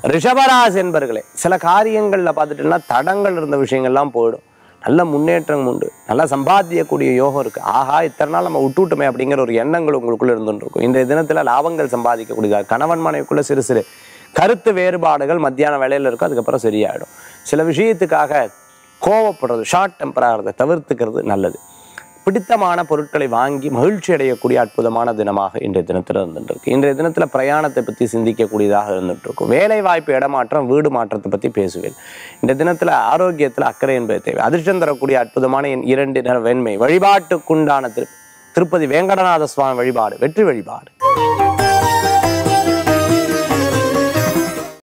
ரிஷபராசி என்பர்களே சில காரியங்களில் பார்த்துட்டோம்னா தடங்கள் இருந்த விஷயங்கள்லாம் போயிடும் நல்ல முன்னேற்றம் உண்டு நல்லா சம்பாதிக்கக்கூடிய யோகம் இருக்குது ஆஹா இத்தனை நாள் நம்ம விட்டுவிட்டோமே அப்படிங்கிற ஒரு எண்ணங்கள் உங்களுக்குள்ள இருந்துட்டு இருக்கும் இன்றைய தினத்தில் லாபங்கள் சம்பாதிக்கக்கூடியதாக கணவன் மனைவிக்குள்ள சிறு சிறு கருத்து வேறுபாடுகள் மத்தியான வேலையில் இருக்கும் அதுக்கப்புறம் சரியாயிடும் சில விஷயத்துக்காக கோவப்படுறது ஷார்ட் டெம்பராகிறத தவிர்த்துக்கிறது நல்லது பிடித்தமான பொருட்களை வாங்கி மகிழ்ச்சி அடையக்கூடிய அற்புதமான தினமாக இன்றைய தினத்தில் இருந்துட்டு இருக்கு இன்றைய தினத்தில் பிரயாணத்தை பற்றி சிந்திக்கக்கூடியதாக இருந்துட்டு இருக்கும் வேலை வாய்ப்பு இடமாற்றம் வீடு மாற்றத்தை பற்றி பேசுவேன் இந்த தினத்தில் ஆரோக்கியத்தில் அக்கறை என்பது தேவை அதிர்ஷ்டம் தரக்கூடிய அற்புதமான என் இரண்டு நிற வெண்மை வழிபாட்டுக்குண்டான திரு திருப்பதி வேங்கடநாத சுவாமி வழிபாடு வெற்றி வழிபாடு